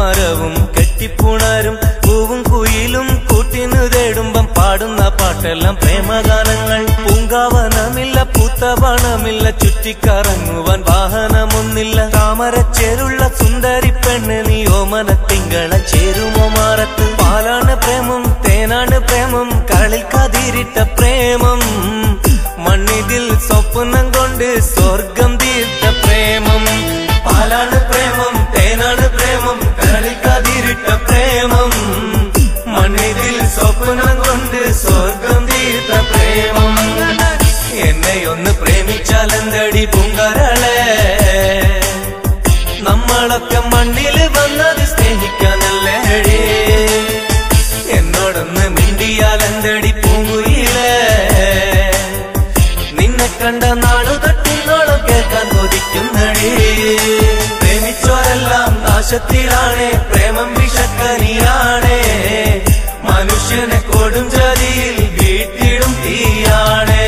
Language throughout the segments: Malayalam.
മരവും കെട്ടിപ്പുണരും പൂവും കുയിലും കൂട്ടിനു തേടുമ്പം പാടുന്ന പാട്ടെല്ലാം പ്രേമഗാനങ്ങൾ പൂങ്കാവനമില്ല പൂത്തവണമില്ല ചുറ്റിക്കറങ്ങുവാൻ വാഹനമൊന്നില്ല താമരച്ചേരുള്ള സുന്ദരി പെണ്ണ് നീ ഓമന തിങ്കള ചേരുമോ മാറത്ത് പാലാണ് പ്രേമം തേനാണ് പ്രേമം കരളിൽ കതിരിട്ട പ്രേമം മണ്ണിതിൽ സ്വപ്നം കൊണ്ട് സ്വർഗം തീർത്ത പ്രേമം പാലാണ് പ്രേമം തേനാണ് പ്രേമം കരളിൽ കതിരിട്ട പ്രേമം മണ്ണിതിൽ സ്വപ്നം കൊണ്ട് സ്വർഗം തീർത്ത പ്രേമം എന്നെ ഒന്ന് പ്രേമിച്ചാൽ എന്തടി പൂങ്കരളെ നമ്മളൊക്കെ മണ്ണിൽ വന്നത് സ്നേഹിക്കാനല്ലേ എന്നോടൊന്ന് മിണ്ടിയാൽ എന്തടി പൂങ്കുയിലേ നിന്നെ കണ്ട നാളു തട്ടിന്നോളം കേൾക്കാൻ കൊതിക്കുന്നടി പ്രേമിച്ചോരെല്ലാം നാശത്തിലാണ് പ്രേമം വിഷക്കനിയാണ് മനുഷ്യനെ കൊടും ചതിയിൽ വീട്ടിടും തീയാണ്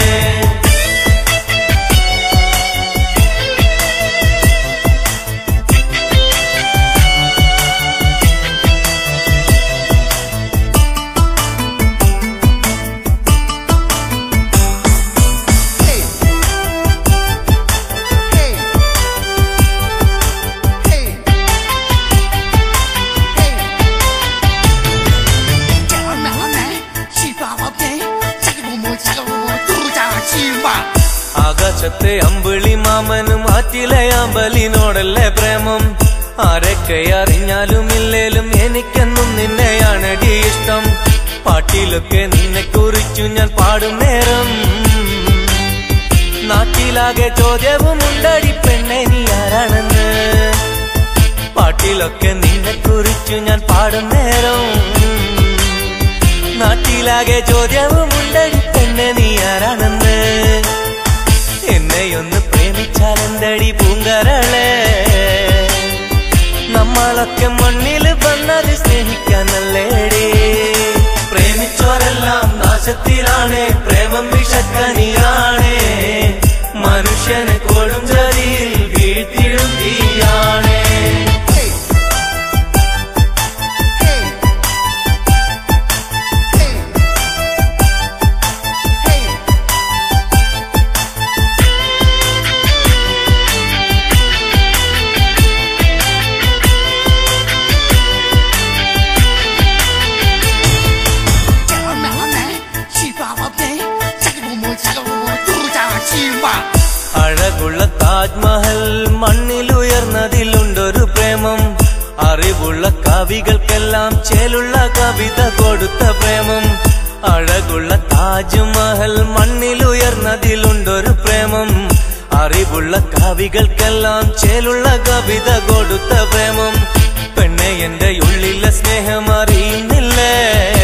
Hey. Hey. Hey. Hey. ആകാശത്തെ അമ്പിളി മാമനും ആറ്റിലെ അമ്പലിനോടല്ലേ പ്രേമം ആരൊക്കെ അറിഞ്ഞാലും ഇല്ലേലും എനിക്കെന്നും നിന്നെയാണടി ഇഷ്ടം പാട്ടിലൊക്കെ നിന്നെ കുറിച്ചു ഞാൻ പാടും നേരം നാട്ടിലാകെ ചോദ്യവും ഉണ്ടടി പെണ്ണെ നീ ആരാണെന്ന് പാട്ടിലൊക്കെ നിന്നെ കുറിച്ചു ഞാൻ പാടും നേരം നാട്ടിലാകെ ചോദ്യവും ഉണ്ടടി പെണ്ണെ നീ ആരാണെന്ന് എന്നെയൊന്ന് പ്രേമിച്ചാൽ എന്തടി പൂങ്കരളെ നമ്മളൊക്കെ മണ്ണിൽ വന്നത് സ്നേഹിക്കാനല്ലേടി പ്രേമിച്ചോരെല്ലാം നാശത്തിലാണ് പ്രേമം വിഷക്കനിയാണ് മനുഷ്യനെ കൊടും ചതിയിൽ വീഴ്ത്തിടും തീയാണ് Hey. Hey. Hey. Hey. അഴകുള്ള താജ്മഹൽ മണ്ണിലുയർന്നതിലുണ്ടൊരു പ്രേമം അറിവുള്ള കവികൾക്കെല്ലാം ചേലുള്ള കവിത കൊടുത്ത പ്രേമം അഴകുള്ള താജ്മഹൽ മണ്ണിലുയർന്നതിലുണ്ടൊരു പ്രേമം അറിവുള്ള കവികൾക്കെല്ലാം ചേലുള്ള കവിത കൊടുത്ത പ്രേമം പെണ്ണെ എന്റെ ഉള്ളിലെ സ്നേഹം അറിയുന്നില്ലേ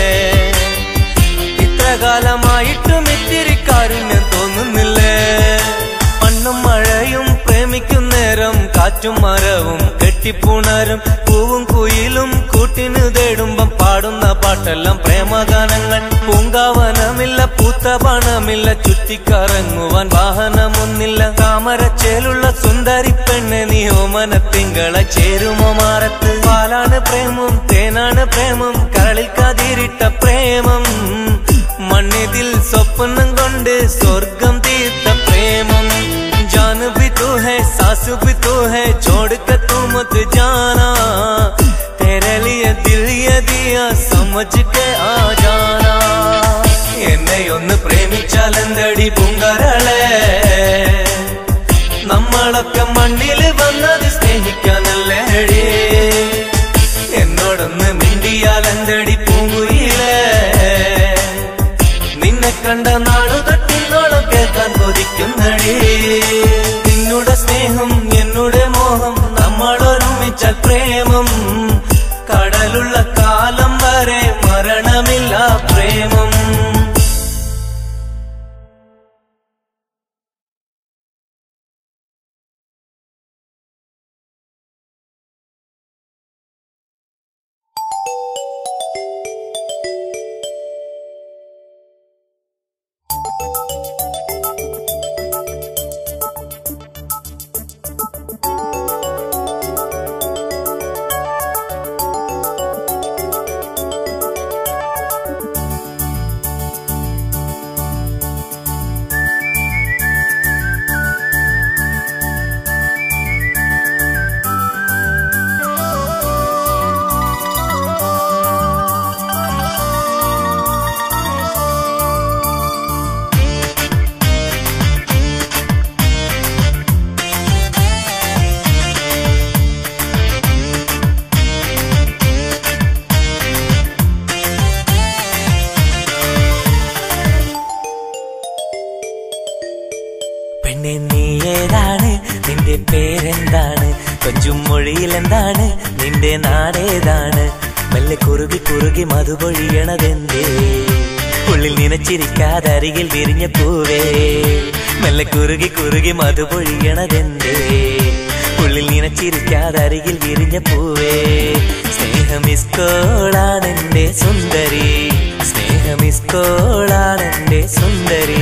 ഇത്ര കാലമായിട്ടും ഇത്തിരി കാരുണ്യം തോന്നുന്നില്ലേ മണ്ണും മഴയും പ്രേമിക്കും നേരം കാറ്റും മരവും കെട്ടിപ്പുണരും പൂവും കുയിലും കൂട്ടിനു തേടുമ്പം പാടുന്ന പാട്ടെല്ലാം പ്രേമഗാനങ്ങൾ പൂങ്കാവനമില്ല പൂത്ത പണമില്ല ചുറ്റിക്കറങ്ങുവാൻ വാഹനമൊന്നില്ല താമരച്ചേലുള്ള സുന്ദരി പെണ്ണെ നീ ഓമന തിങ്കള ചേരുമോ മാറത്ത് പാലാണ് പ്രേമം തേനാണ് പ്രേമം കരളിൽ കതിരിട്ട പ്രേമം മണ്ണിതിൽ സ്വപ്നം കൊണ്ട് സ്വർഗം തീർത്ത പ്രേമം जान भी तू है सास भी तू है छोड़ के तू मत जाना तेरे लिए दिल ये दिया समझ के आ जाना എന്നെ ഒന്ന് പ്രേമിച്ചാൽ എന്തടി പൂങ്കരളെ നമ്മളൊക്കെ മണ്ണിൽ വന്നത് സ്നേഹിക്കാനല്ലേ എന്നോടൊന്ന് മിണ്ടിയാൽ എന്തടി പൂങ്കുയിലേ നിന്നെ കണ്ട നാടു തട്ടിന്നോളം കേൾക്കാൻ കൊതിക്കുന്നടി നിന്നുടെ സ്നേഹം എന്നുടെ മോഹം നമ്മൾ ഒരുമിച്ചാൽ പ്രേമം കടലുള്ള കാലം വരെ മരണമില്ല പ്രേമം നിന്റെ പേരെന്താണ് കൊഞ്ചും മൊഴിയിൽ എന്താണ് നിന്റെ നാടേതാണ് മെല്ലെ കുറുകി കുറുകി മധുപൊഴിയണതെന്തേ ഉള്ളിൽ നനച്ചിരിക്കാതെ അരികിൽ വിരിഞ്ഞ പൂവേ മെല്ലെ കുറുകി കുറുകി മധുപൊഴിയണതെന്തേ ഉള്ളിൽ നനച്ചിരിക്കാതെ അരികിൽ വിരിഞ്ഞ പൂവേ സ്നേഹമിസ്കോളാണെന്റെ സുന്ദരി സ്നേഹമിസ്കോളാണെന്റെ സുന്ദരി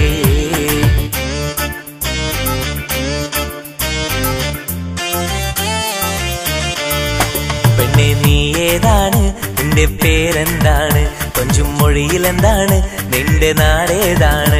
പെണ്ണെ നീ ഏതാണ് നിന്റെ പേരെന്താണ് കൊഞ്ചും മൊഴിയിൽ എന്താണ് നിന്റെ നാടേതാണ്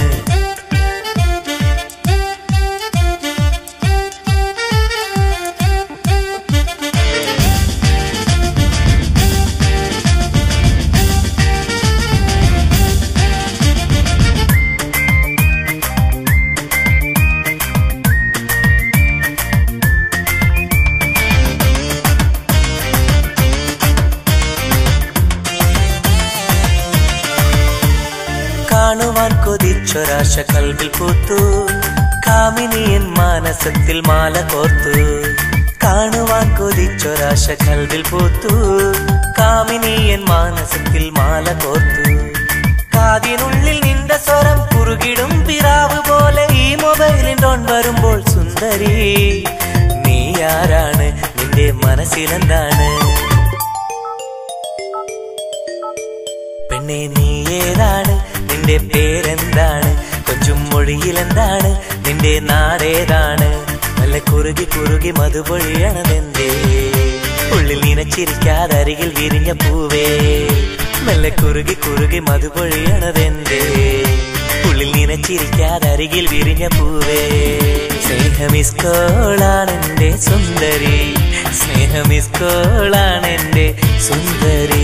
കാണുവാൻ കൊതിച്ചൊരാശ കൽവിൽ പൂത്തു കാമിനിയൻ മാനസത്തിൽ മാല കോർത്തു കാണുവാൻ കൊതിച്ചൊരാശ കൽവിൽ പൂത്തു കാമിനിയൻ മാനസത്തിൽ മാല കോർത്തു കാതിനുള്ളിൽ നിന്റെ സ്വരം കുറുകിടും പിറാവ് പോലെ ഈ മൊബൈലിൻ ടോൺ വരുമ്പോൾ സുന്ദരി നീ ആരാണ് നിന്റെ മനസ്സിലെന്താണ് പെണ്ണെ നീ ഏതാണ് നിന്റെ പേരെന്താണ് കൊഞ്ചും മൊഴിയിൽ എന്താണ് നിന്റെ നാടേതാണ് നല്ല കുറുകി കുറുകി മധുപൊഴിയണതെന്തേ ഉള്ളിൽ നനച്ചിരിക്കാതെ അരികിൽ വിരിഞ്ഞ പൂവേ മെല്ലെ കുറുകി കുറുകി മധുപൊഴിയണതെന്തേ ഉള്ളിൽ നനച്ചിരിക്കാതെ അരികിൽ വിരിഞ്ഞ പൂവേ സ്നേഹമിസ്കോളാണെന്റെ സുന്ദരി സ്നേഹമിസ്കോളാണെന്റെ സുന്ദരി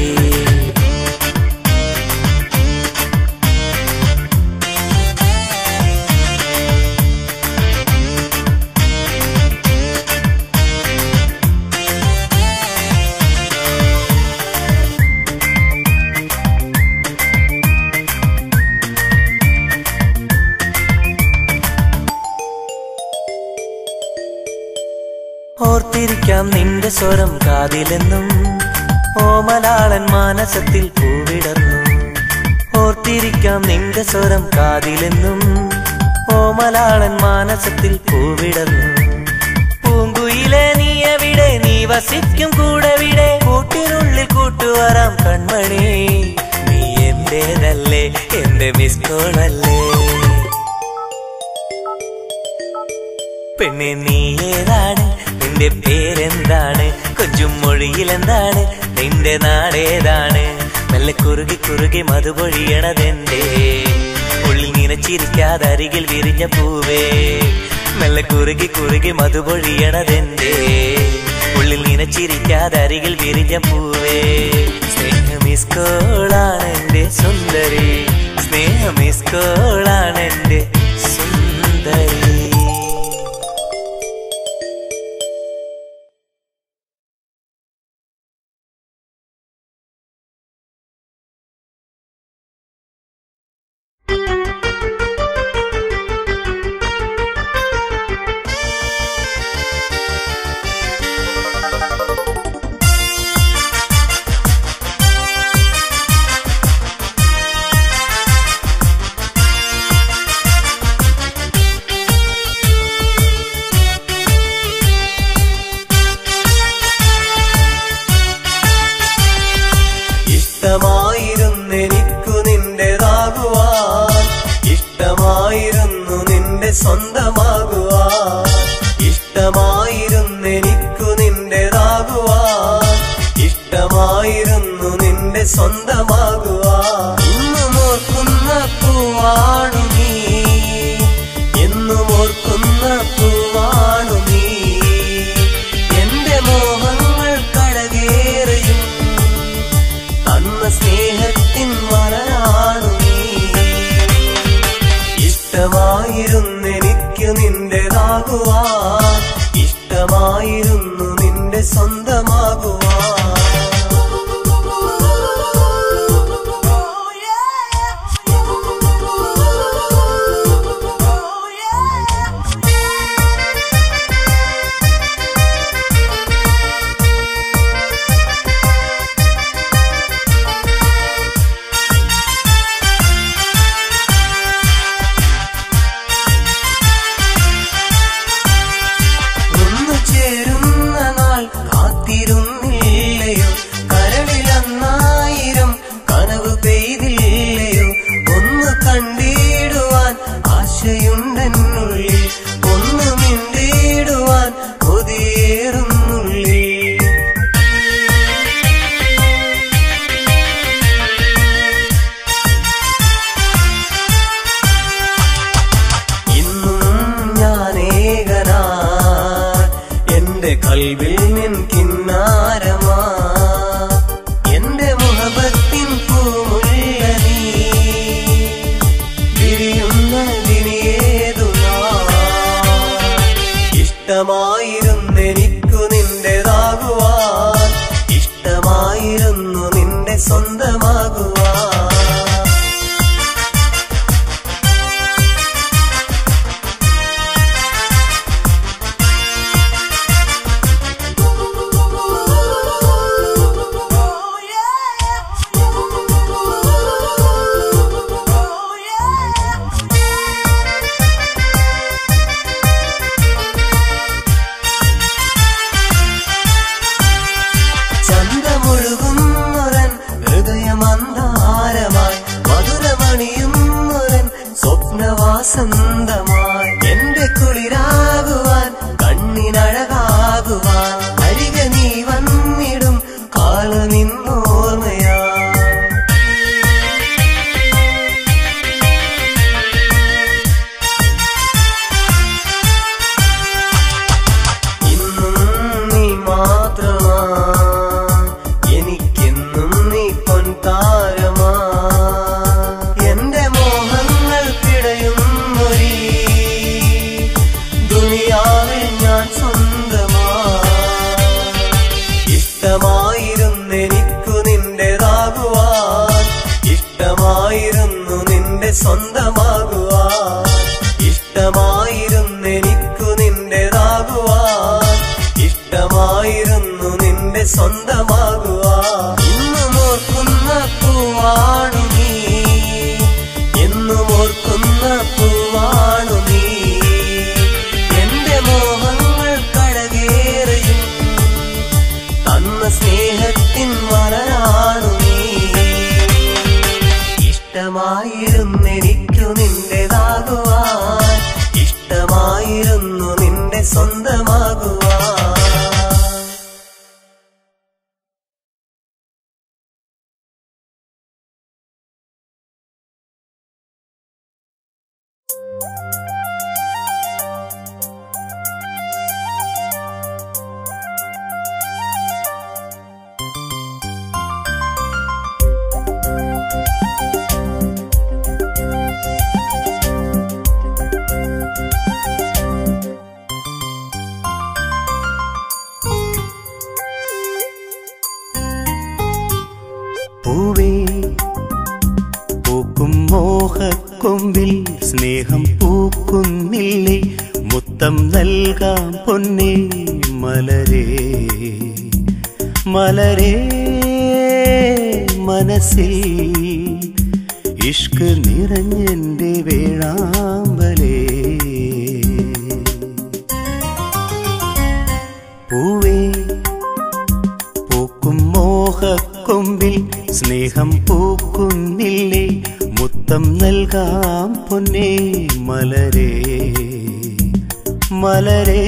ഓർത്തിരിക്കാം നിന്റെ സ്വരം കാതിലെന്നും ഓമലാളൻ മാനസത്തിൽ പൂവിടർന്നു ഓർത്തിരിക്കാം നിന്റെ സ്വരം കാതിലെന്നും ഓമലാളൻ മാനസത്തിൽ പൂവിടർന്നു പൂങ്കുയിലെ നീ എവിടെ നീ വസിക്കും കൂടെ വിടെ കൂട്ടിനുള്ളിൽ കൂട്ടുവരാം കൺമണി നീ എന്റേതല്ലേ എന്റെ മിസ് കോളല്ലേ പെണ്ണെ നീ ഏതാണ് നിന്റെ പേരെന്താണ് കൊഞ്ചും മൊഴിയിൽ എന്താണ് നിന്റെ നാടേതാണ് മെല്ലെ കുറുകി കുറുകി മധുപൊഴിയണതെന്തേ ഉള്ളിൽ നനച്ചിരിക്കാതെ അരികിൽ വിരിഞ്ഞ പൂവേ മെല്ലെ കുറുകി കുറുകി മധുപൊഴിയണതെന്തേ ഉള്ളിൽ നനച്ചിരിക്കാതെ അരികിൽ വിരിഞ്ഞ പൂവേ സ്നേഹമിസ്കോളാണ് എന്റെ സുന്ദരി സ്നേഹമിസ്കോളാണ് എന്റെ സുന്ദരി ഇഷ്ടമായിരുന്നെനിക്കു നിന്റേതാകുവാൻ ഇഷ്ടമായിരുന്നു നിന്റെ സ്വന്തമാകുവാൻ ഇഷ്ടമായിരുന്നെനിക്കു നിന്റേതാകുവാൻ ഇഷ്ടമായിരുന്നു നിന്റെ സ്വന്തമാകുവാൻ ഇന്നും ഓർക്കുന്ന പൂവാണു നീ എന്നും ഓർക്കുന്ന പൂവാണു നീ എന്റെ മോഹങ്ങൾ കടകേറിയും തന്ന സ്നേഹത്തിൻ മലരാണു നീ ഇഷ്ടമായിരുന്നെനിക്ക് നിന്റേതാകുവാൻ ഇഷ്ടമായിരുന്നു നിന്റെ സ്വന്തമാകുവാൻ Oh yeah. എന്റെ കൽവിൽ നിൻ കിന്നാരമാ എന്റെ മുഹബത്തിൻ പൂമുല്ല നീ വിരിയുന്നതിനേതു ഇഷ്ടമായിരുന്നെനിക്കു നിന്റേതാകുവാൻ ഇഷ്ടമായിരുന്നു നിന്റെ സ്വന്തമാകുവാൻ ചന്തമൊഴുകുന്നൊരൻ ഹൃദയമന്താരമായി മധുരമണിയുന്നൊരൻ സ്വപ്നവാസന്തമായി എന്റെ കുളിരാകുവാൻ കണ്ണിനഴകാകുവാൻ അരിക നീ വന്നിടും കാലമിന്നോർമ്മയാ ഇന്നും നീ മാത്രമാ എനിക്കെന്നും നീ പൊൻതാരമാ എന്റെ മോഹങ്ങൾ പിടയുന്നൊരീ ദുനിയാവിൽ ഞാൻ സ്വന്തമാ ഇഷ്ടമായിരുന്നെനിക്കു നിന്റേതാകുവാൻ ഇഷ്ടമായിരുന്നു നിന്റെ സ്വന്തമാകുവാൻ ഇഷ്ടമായിരുന്നെനിക്കു നിന്റേതാകുവാൻ ഇഷ്ടമായിരുന്നു നിന്റെ സ്വന്തമാകുവാൻ ഇന്നും ഓർക്കുന്ന പൂവാണു നീ എന്നും ഓർക്കുന്ന പൂവാണു നീ എന്റെ മോഹങ്ങൾ കടകേറയും തന്ന സ്നേഹത്തിൻ മലരാണു നീ ഇഷ്ടമായിരുന്നെനിക്കു നിന്റേതാകുവാൻ ഇഷ്ടമായിരുന്നു നിന്റെ സ്വന്തമാകുവാൻ പൂവേ പൂക്കും മോഹക്കൊമ്പിൽ സ്നേഹം പൂക്കുന്നില്ലേ മുത്തം നൽകാം പൊന്നേ മലരേ മലരേ മനസ്സിൽ ഇഷ്ക് നിറഞ്ഞെന്റെ വേഴാമ്പലേ പൂവേ പൂക്കും മോഹക്കൊമ്പിൽ സ്നേഹം പൂക്കുന്നില്ലേ മുത്തം നൽകാം പൊന്നേ മലരേ മലരേ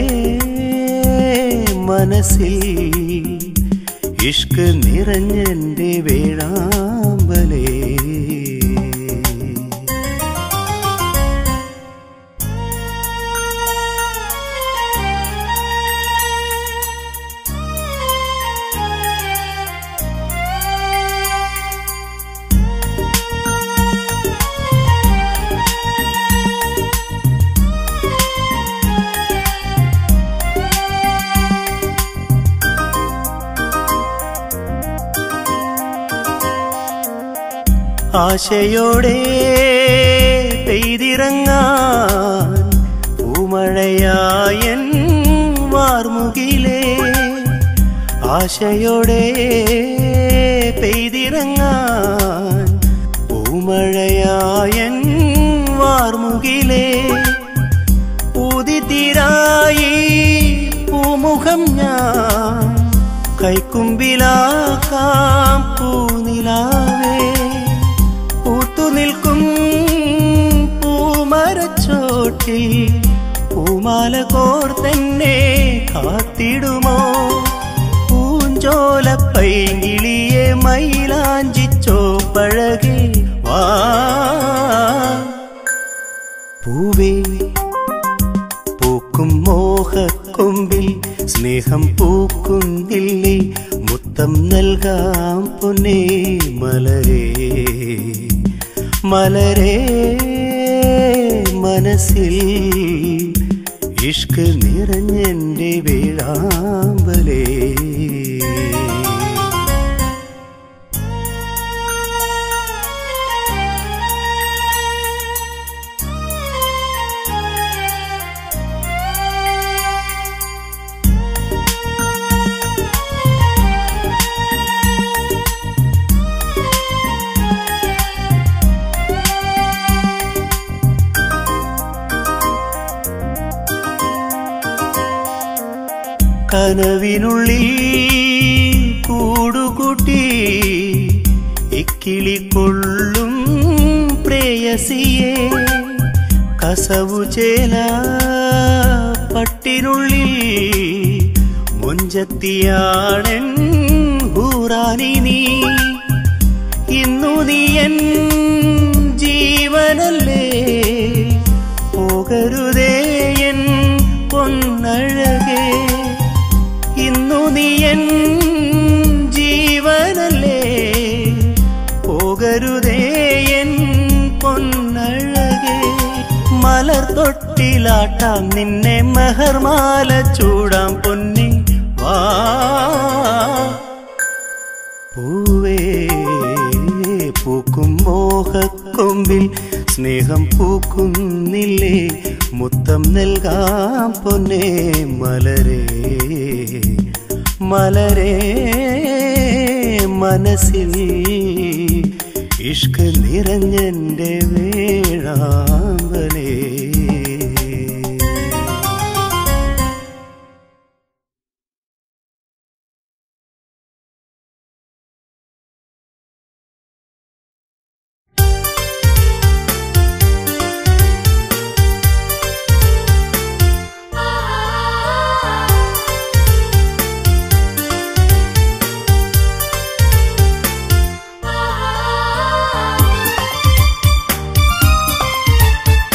മനസ്സിൽ ഇഷ്ക് നിറഞ്ഞെന്റെ വേഴാമ്പലേ ആശയോടെ പെയ്തിറങ്ങാൻ പൂമഴയായൻ വാർമുകിലേ ആശയോടെ പെയ്തിറങ്ങാൻ പൂമഴയായൻ വാർമുകിലേ ഉദിതിരായി പൂമുഖം ഞാൻ കൈക്കുമ്പിലാക്കാം പൂനിലാവേ പൂത്തുനിൽക്കും പൂമരച്ചോട്ടിൽ പൂമാല കോർത്തെന്നെ കാത്തിടുമോ പൂഞ്ചോല പൈങ്കിളിയെ മൈലാഞ്ചിച്ചോ പഴകെ വാ പൂവേ പൂക്കും മോഹക്കൊമ്പിൽ സ്നേഹം പൂക്കുന്നില്ലേ മുത്തം നൽകാം പൊന്നേ മലരേ മലരേ മനസ്സിൽ ഇഷ്ക് നിറഞ്ഞെന്റെ വേഴാമ്പലേ കനവിനുള്ളിൽ കൂടുകൂട്ടി ഇക്കിളി കൊള്ളും പ്രേയസിയെ കസവു ചേല പട്ടിനുള്ളിൽ മുഞ്ചത്തിയാണൻ ഹൂറാനി നീ ഇന്നു നീ എൻ ജീവനല്ലേ പോകരുതേ എൻ പൊന്നഴകേ ഇന്നു നീ എൻ ജീവനല്ലേ പോകരുതേ എൻ പൊന്നഴകേ മലർ തൊട്ടിലാട്ടാം നിന്നെ മെഹർമാല ചൂടാം പൊന്നി വാ പൂവേ പൂക്കും മോഹക്കൊമ്പിൽ സ്നേഹം പൂക്കുന്നില്ലേ മുത്തം നൽകാം പൊന്നേ മലരേ മലരേ മനസ്സിൽ ഇഷ്ക് നിറഞ്ഞെന്റെ വേഴാമ്പലേ ആ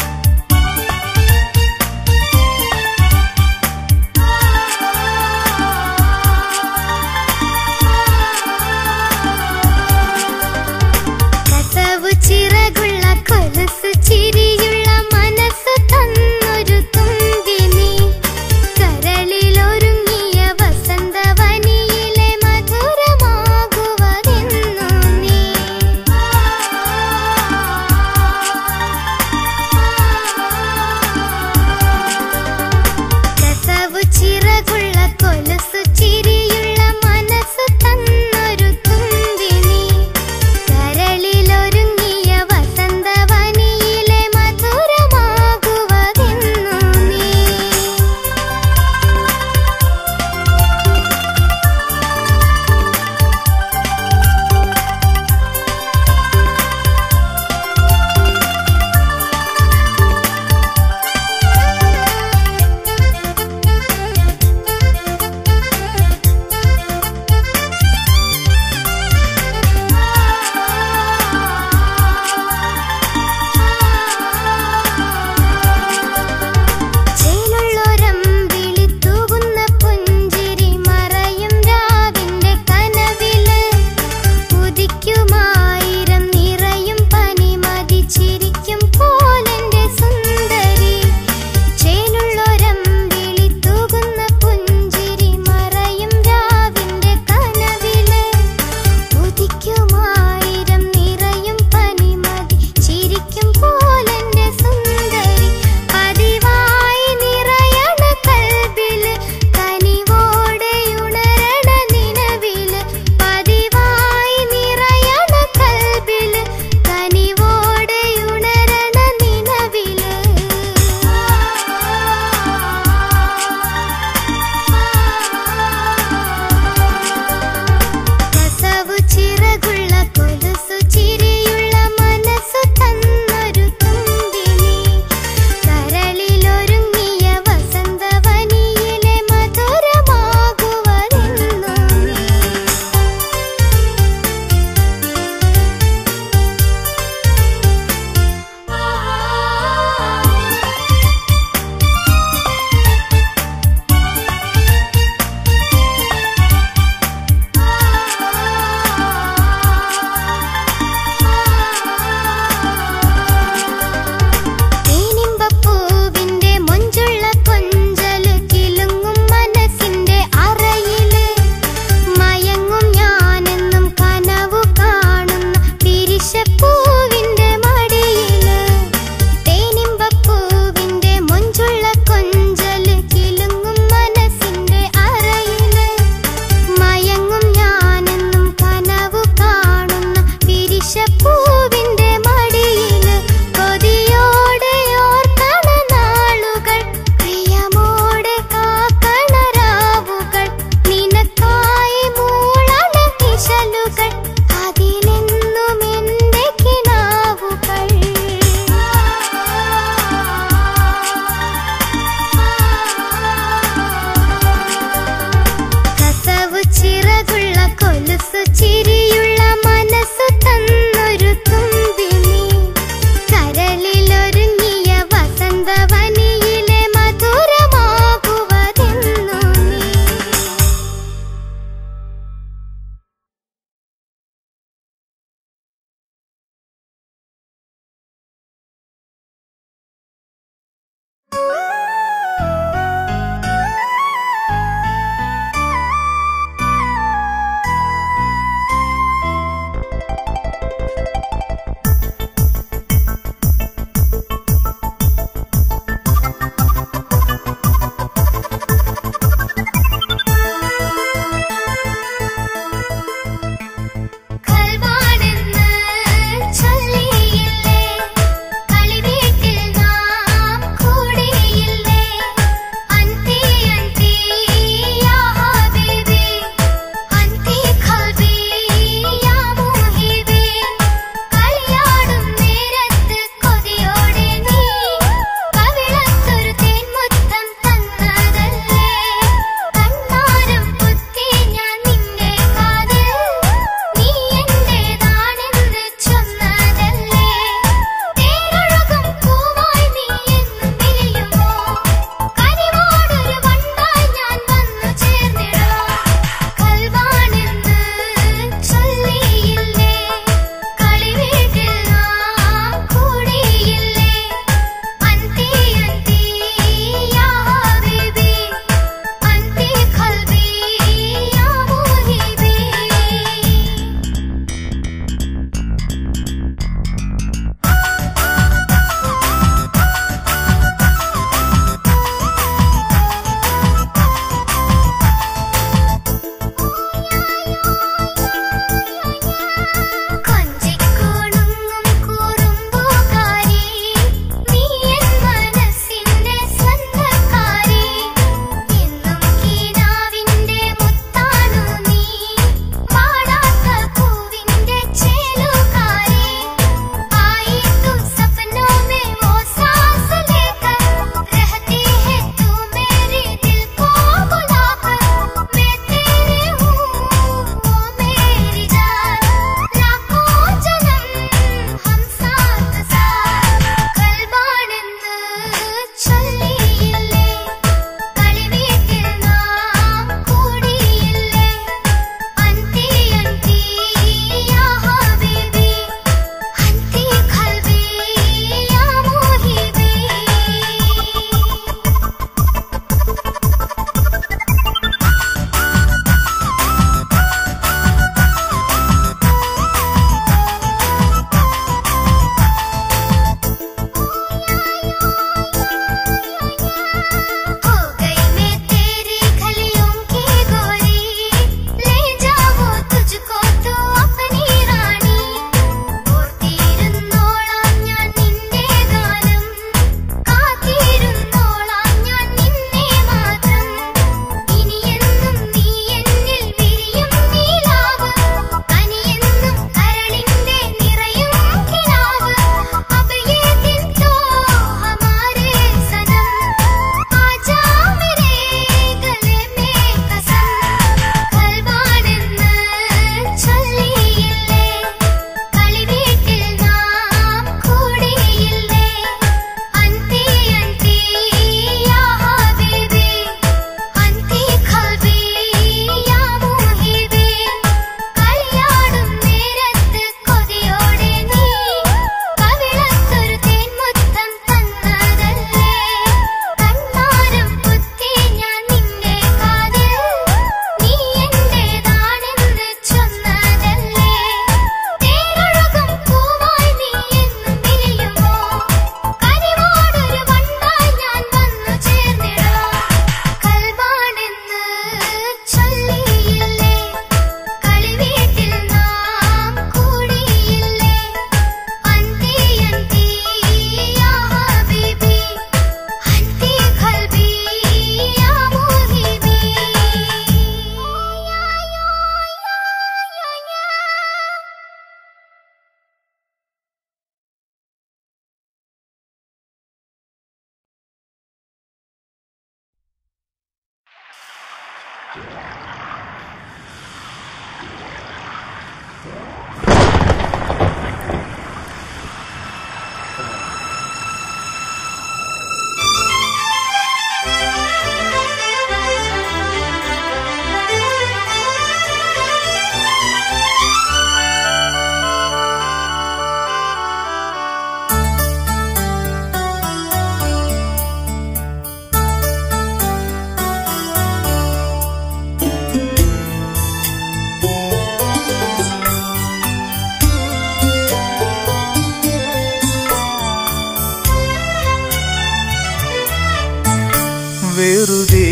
വെറുതെ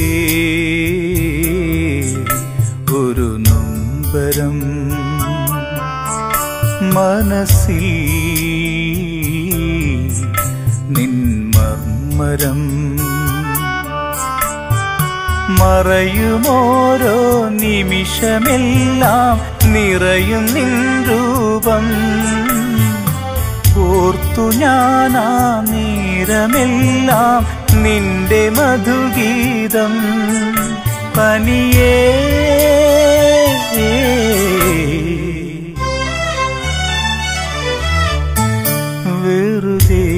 ഒരു നൊമ്പരം മനസ്സിൽ നിൻമർമ്മരം മറയുമോരോ നിമിഷമെല്ലാം നിറയും നിൻ രൂപം ഓർത്തു ഞാനാ നേരമെല്ലാം നിന്റെ മധുഗീതം പനിയേ വെറുതെ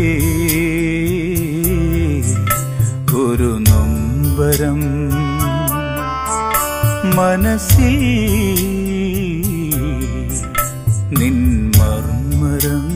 ഒരു നൊമ്പരം മനസ്സിൽ നിൻമർമ്മരം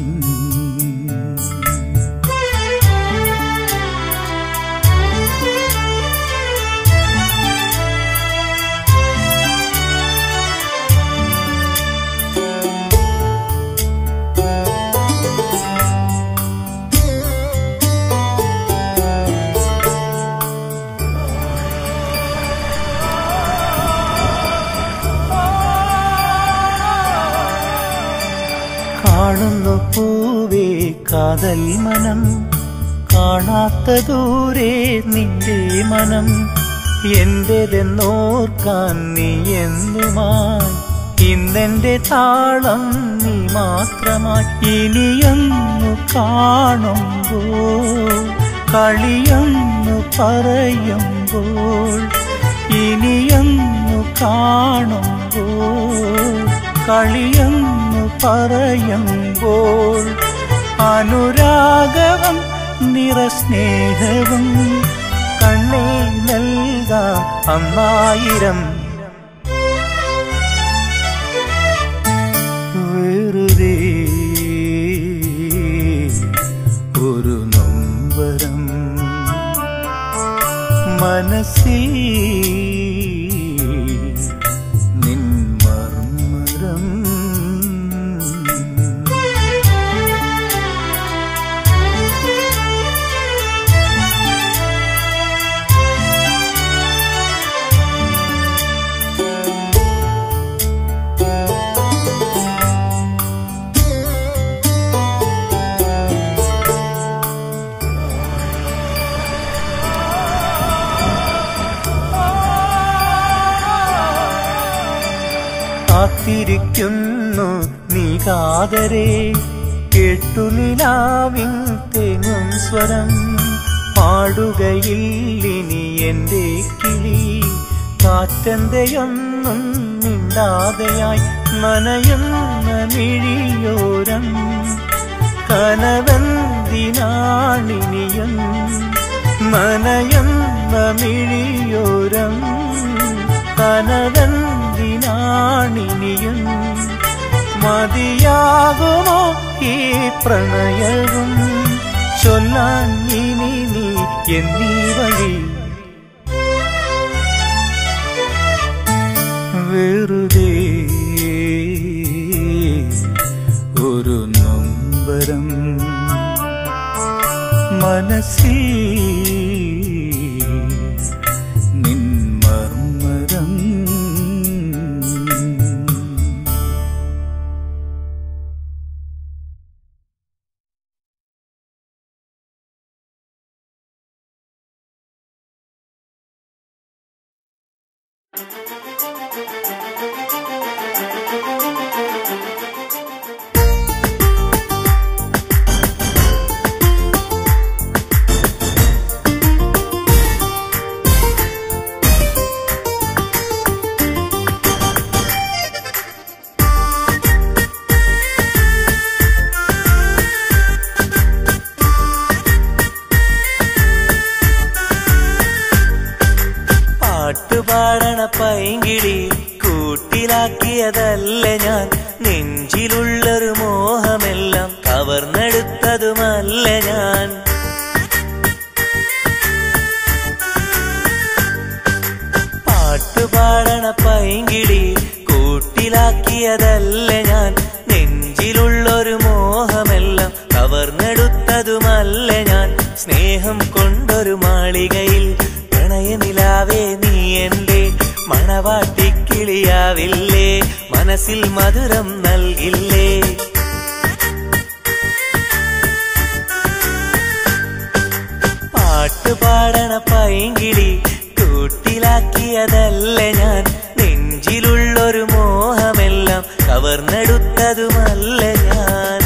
കാണുന്നു പൂവേ കാതൽ മനം കാണാത്ത ദൂരെ നിന്റെ മനം എന്റേതെന്നോർക്കാൻ നീ എന്നുമായി ഇന്നെന്റെ താളം നീ മാത്രമായി ഇനിയൊന്നു കാണുമ്പോൾ കളിയൊന്നു പറയുമ്പോൾ ഇനിയൊന്നു കാണുമ്പോൾ കളിയൊന്നു പറയുമ്പോൾ അനുരാഗവും നിറസ്നേഹവും കണ്ണേ നൽകാം അന്നായിരം വെറുതെ ഒരു നൊമ്പരം മനസ്സിൽ നിൻ മർമ്മരം കാത്തിരിക്കുന്നു നീ കാതരെ കേട്ടു നിലാവിൻ തെങ്ങും സ്വരം പാടുകയില്ലിനി എന്റെ കിളി കാറ്റന്തയൊന്നും മിണ്ടാതെയായി നനയുന്ന മിഴിയോരം കനവന്തിനാണിനിയും നനയുന്ന മിഴിയോരം കനവന്തിനാണിനിയും മതിയാകുമോ ഈ പ്രണയവും ചൊല്ലാൻ ഇനി നീ എന്നീ വഴി വെറുതെ ഒരു നൊമ്പരം മനസ്സിൽ നിൻ മർമ്മരം പൈങ്കിളി കൂട്ടിലാക്കിയതല്ല ഞാൻ നെഞ്ചിലുള്ളൊരു മോഹമെല്ലാം കവർന്നെടുത്തതുമല്ല ഞാൻ സ്നേഹം കൊണ്ടൊരു മാളികയിൽ പ്രണയനിലാവേ നീ എന്റെ മണവാട്ടിക്കിളിയാവില്ലേ മനസ്സിൽ മധുരം നൽകില്ലേ പാട്ടുപാടണ പൈങ്കിളി കൂട്ടിലാക്കിയതല്ല ഞാൻ നെഞ്ചിലുള്ളൊരു മോഹമെല്ലാം കവർന്നെടുത്തതുമല്ല ഞാൻ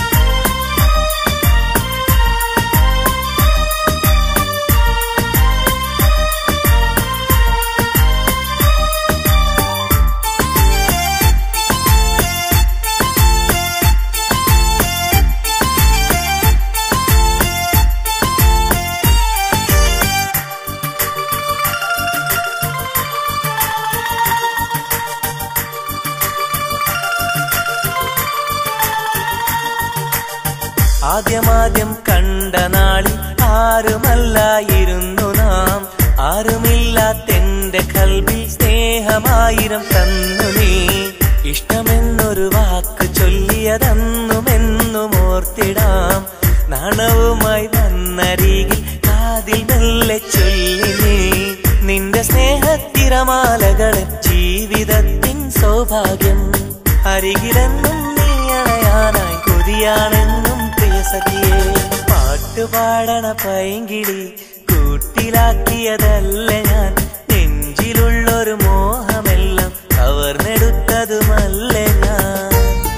ആദ്യമാദ്യം കണ്ട നാളിൽ ആരുമല്ലായിരുന്നു നാം ആരുമില്ലാത്തെന്റെ കൽവിൽ സ്നേഹമായിരം തന്നു നീ ഇഷ്ടമെന്നൊരു വാക്ക് ചൊല്ലിയതെന്നുമെന്നും ഓർത്തിടാം നാണവുമായി വന്നരികിൽ കാതിൽ മെല്ലെ ചൊല്ലി നീ നിന്റെ സ്നേഹത്തിരമാലകളെ ജീവിതത്തിൻ സൗഭാഗ്യം അരികിലെന്നും നീ അണയാനായി കൊതിയാണെന്നും പ്രിയ സഖിയേ പാട്ടുപാടണ പൈങ്കിളി കൂട്ടിലാക്കിയതല്ല ഞാൻ നെഞ്ചിലുള്ളൊരു മോഹമെല്ലാം കവർന്നെടുത്തതുമല്ല ഞാൻ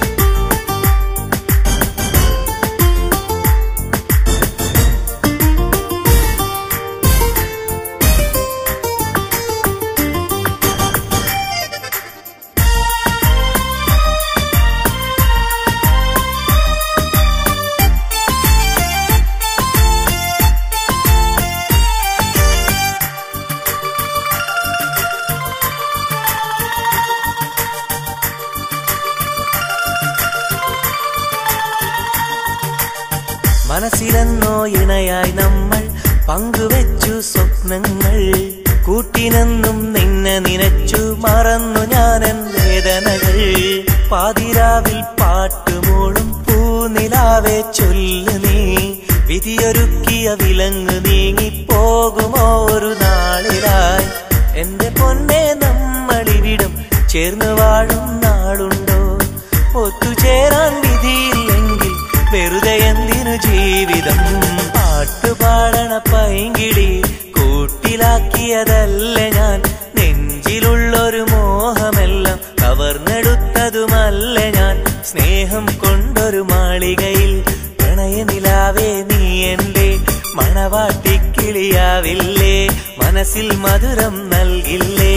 മനസ്സിലെന്നോ ഇണയായി നമ്മൾ പങ്കുവെച്ചു സ്വപ്നങ്ങൾ കൂട്ടിനെന്നും നിന്നെ നിനച്ചു മറന്നു ഞാനൻ വേദനകൾ പാതിരാവിൽ പാട്ടുമൂളും പൂനിലാവെ ചൊല്ലു നീ വിധിയൊരുക്കിയ വിലങ്ങ് നീങ്ങിപ്പോകുമോ ഒരു നാളിലായി എന്റെ പൊന്നെ നമ്മളിവിടും ചേർന്ന് വാഴും നാളുണ്ടോ ഒത്തുചേരാൻ വിധിയില്ലെങ്കിൽ വെറുതെ എന്തിനു ജീവിതം പാട്ടുപാടണ പൈങ്കിളി കൂട്ടിലാക്കിയതല്ല ഞാൻ നെഞ്ചിലുള്ളൊരു മോഹമെല്ലാം കവർന്നെടുത്തതുമല്ല ഞാൻ സ്നേഹം കൊണ്ടൊരു മാളികയിൽ പ്രണയനിലാവേ നീ എന്റെ മണവാട്ടിക്കിളിയാവില്ലേ മനസ്സിൽ മധുരം നൽകില്ലേ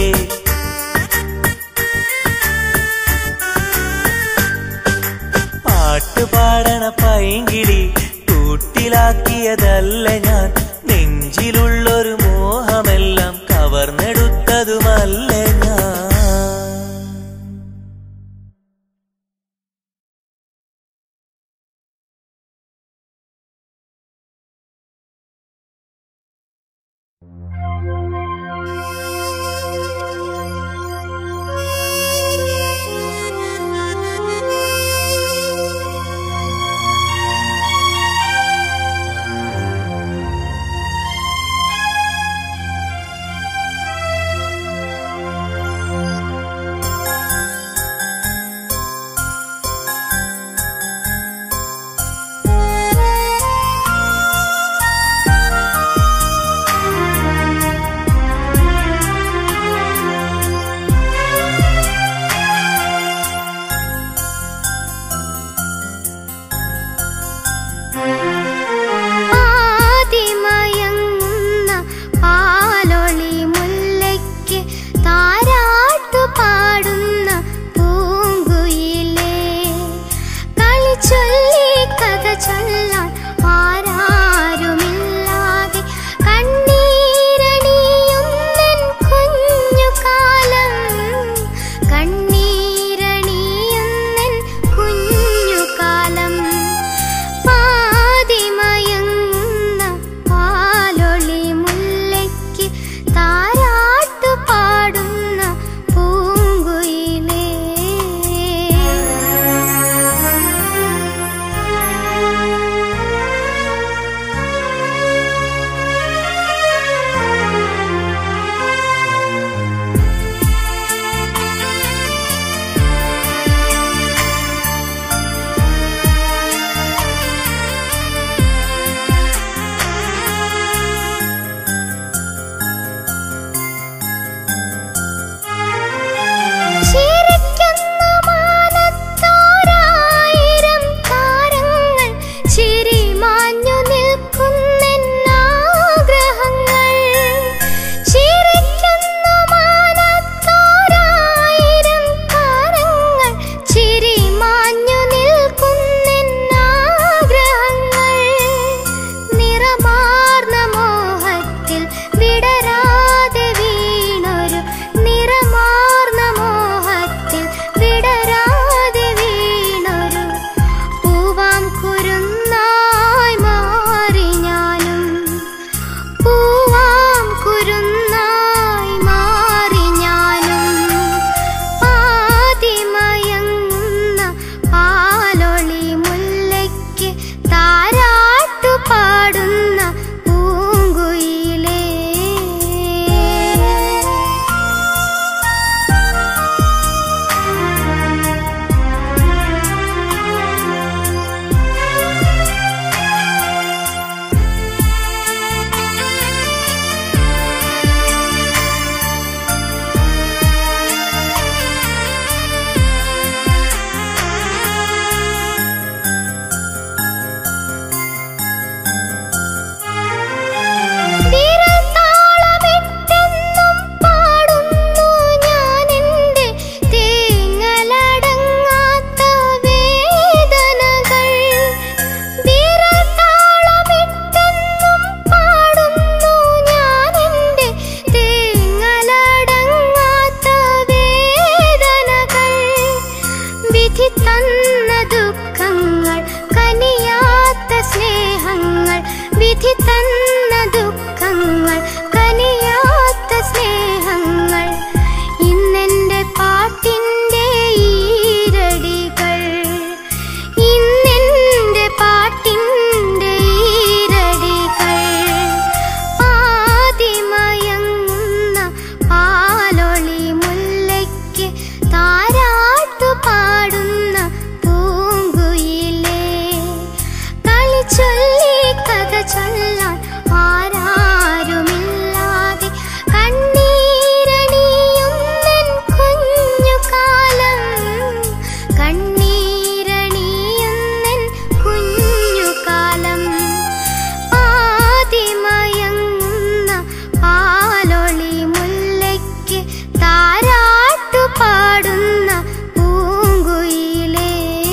പാട്ടുപാടണ പൈങ്കിളി കൂട്ടിലാക്കിയതല്ല ഞാൻ നെഞ്ചിലുള്ളൊരു മോഹമെല്ലാം കവർന്നെടുത്തതുമല്ല ഞാൻ ആ തന്ന ദുഃഖങ്ങൾ കനിയാത്ത സ്നേഹങ്ങൾ ഇന്നെന്റെ പാട്ടിന്റെ ഈരടികൾ ഇന്നെന്റെ പാട്ടിന്റെ ഈരടികൾ ആദിമയങ്ങുന്ന പാലൊളി മുല്ലയ്ക്ക് താരാട്ടു പാടുന്ന പൂങ്കുയിലേ കളിച്ചൊല്ലി കഥ ചൊല്ലാൻ ആരാരുമില്ലാതെ കണ്ണീരണിയുന്നൻ കുഞ്ഞു കാലം കണ്ണീരണിയുന്നൻ കുഞ്ഞു കാലം ആദിമയങ്ങുന്ന പാലൊളി മുല്ലയ്ക്ക് താരാട്ടു പാടുന്ന പൂങ്കുയിലേ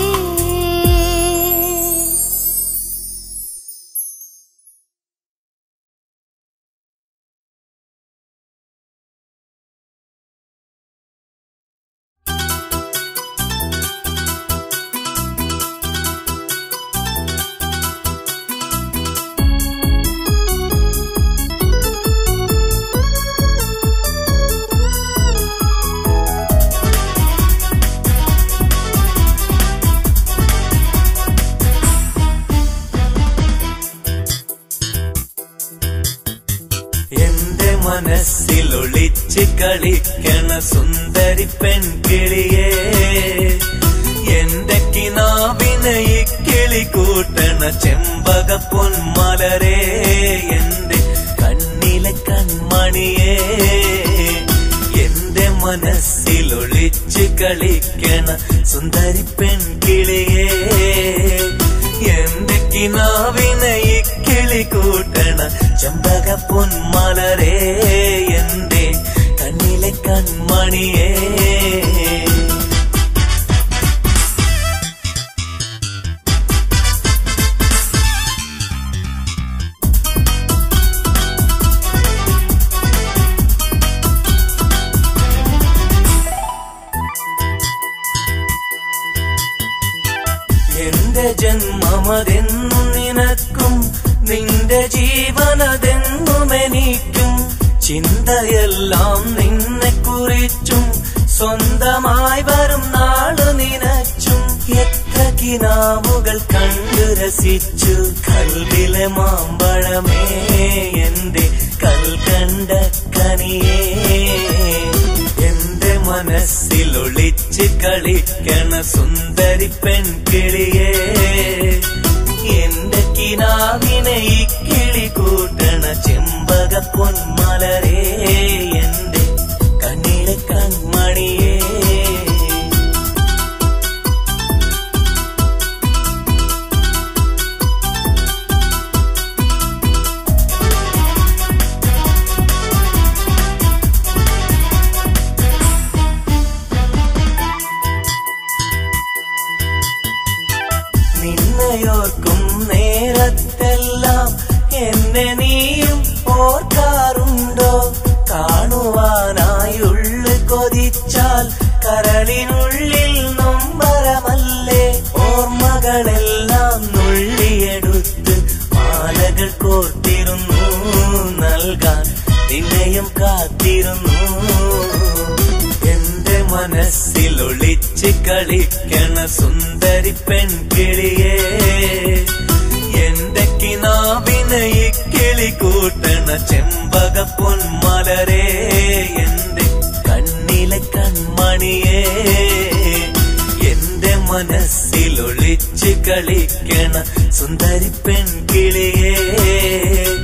എന്റെ മനസ്സിൽ ഒളിച്ച് കളിക്കണ സുന്ദരി പെൺകിളിയേ എന്റെ കിനാവിനെ ഇക്കിളി കൂട്ടണ ചെമ്പക പൊന്മലരേ എന്റെ കണ്ണിലെ കൺമണിയേ എന്റെ മനസ്സിൽ ഒളിച്ച് കളിക്കണ സുന്ദരി പെൺകിളിയേ എന്റെ കിനാവിനെ ഇക്കിളി കൂട്ടണ ചെമ്പക പൊന്മലരേ എന്റെ കണ്ണിലെ കൺമണിയേ എന്റെ ജന്മമതെന്നും നിനക്കും നിന്റെ ജീവനതെന്നും എനിക്കും ചിന്തയെല്ലാം നിന്നെ കുറിച്ചും സ്വന്തമായി വരും നാള് നിനച്ചും എത്ര കിനാവുകൾ കണ്ടു രസിച്ചു കൽവിലെ മാമ്പഴമേ എന്റെ കൽക്കണ്ട കനിയേ എന്റെ മനസ്സിൽ ഒളിച്ച് കളിക്കണ സുന്ദരി പെൺകിളിയേ എന്റെ കിനാവിനെ ഇക്കിളി കൂട്ടണ ചെമ്പക പൊന്മലരേ എന്റെ കണ്ണിലെ കൺമണിയേ നിന്നെയോർക്കും നേരത്തെല്ലാം എന്നെ നീയും ഓർക്കാറുണ്ടോ കാണുവാനായുള്ളു കൊതിച്ചാൽ കരളിനുള്ളിൽ നൊമ്പരമല്ലേ ഓർമ്മകളെല്ലാം നുള്ളിയെടുത്ത് മാലകൾ കോർത്തിരുന്നു നൽകാൻ നിന്നെയും കാത്തിരുന്നു എന്റെ മനസ്സിൽ ഒളിച്ച് കളിക്കണ സുന്ദരി പെൺകിളിയേ എന്റെ കിനാവിനെ ഇക്കിളി കൂട്ടണ ചെമ്പക പൊന്മലരേ എന്റെ കണ്ണിലെ കൺമണിയേ എന്റെ മനസ്സിൽ ഒളിച്ച് കളിക്കണ സുന്ദരി പെൺകിളിയേ